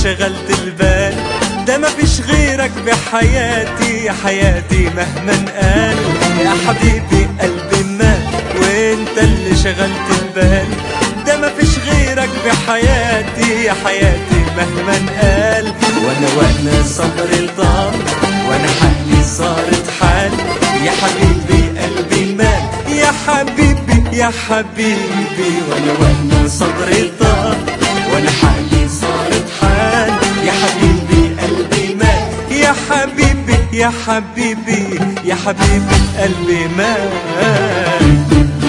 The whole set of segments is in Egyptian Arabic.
شغلت البال ده مفيش غيرك بحياتي يا حياتي مهما قال يا حبيبي قلبي مات وانت اللي شغلت البال ده مفيش غيرك بحياتي يا حياتي مهما قال وانا وانا صبري طال وانا حالي صارت حال يا حبيبي قلبي مات يا حبيبي يا حبيبي وانا وانا صبري طال وانا حالي صارت حال يا حبيبي قلبي مات يا حبيبي يا حبيبي يا حبيبي قلبي مات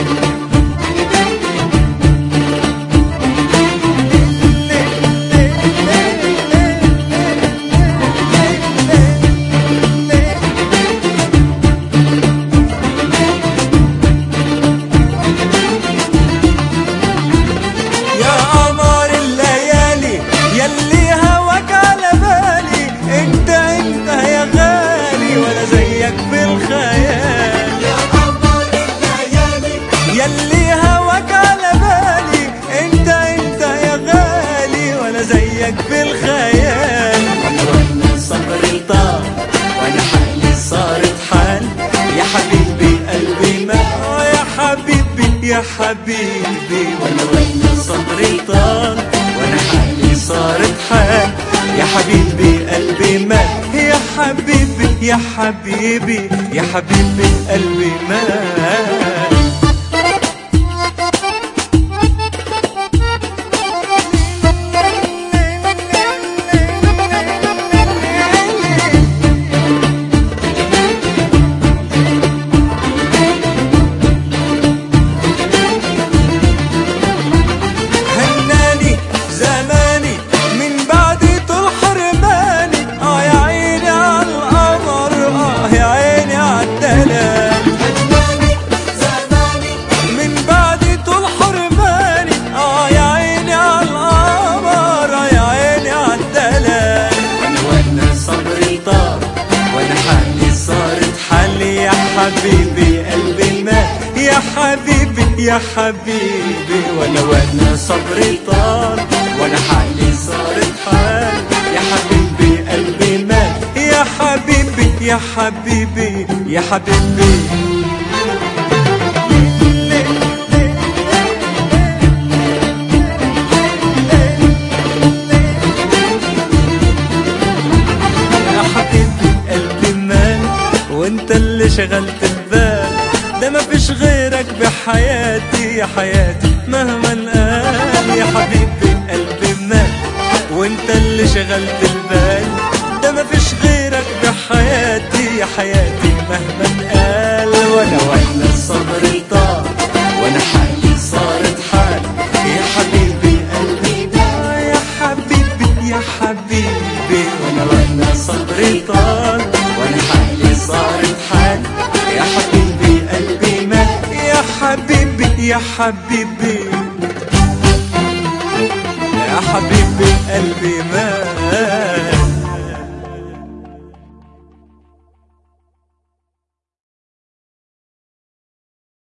يا قمر الليالي يلي هواك على بالي انت انت يا غالي ولا زيك في الخيال يا قمر الليالي يلي هواك على بالي انت انت يا غالي ولا زيك في الخيال وانا صبري طار وانا حالي صارت حال يا حبيبي قلبي ما يا حبيبي يا حبيبي وانا وانا صبري طال وانا حالي صارت حال يا حبيبي قلبي مات يا حبيبي يا حبيبي يا حبيبي قلبي مات هناني زماني من بعد طول حرماني اه يا عيني على القمر اه يا عيني على الدلال هناني زماني من بعد طول حرماني اه يا عيني على القمر اه يا عيني على الدلال وانا وانا صبري طار وانا حالي صارت حالي يا حبيبي قلبي مات يا حبيبي يا حبيبي وانا وانا صبري طال وانا حالي صارت حال يا حبيبي قلبي مات يا حبيبي يا حبيبي يا حبيبي يا حبيبي قلبي مال وانت اللي شغلت البال ده مفيش غيرك بحياتي يا حياتي مهما قال يا حبيبي قلبي مال وانت اللي شغلت البال ده مفيش غيرك بحياتي يا حياتي مهما قال وانا وانا صبري طار وانا حالي صارت حال يا حبيبي قلبي ده يا حبيبي يا حبيبي وانا وانا صبري طال وانا حالي صارت حال يا حبيبي قلبي مات يا حبيبي يا حبيبي يا حبيبي قلبي مات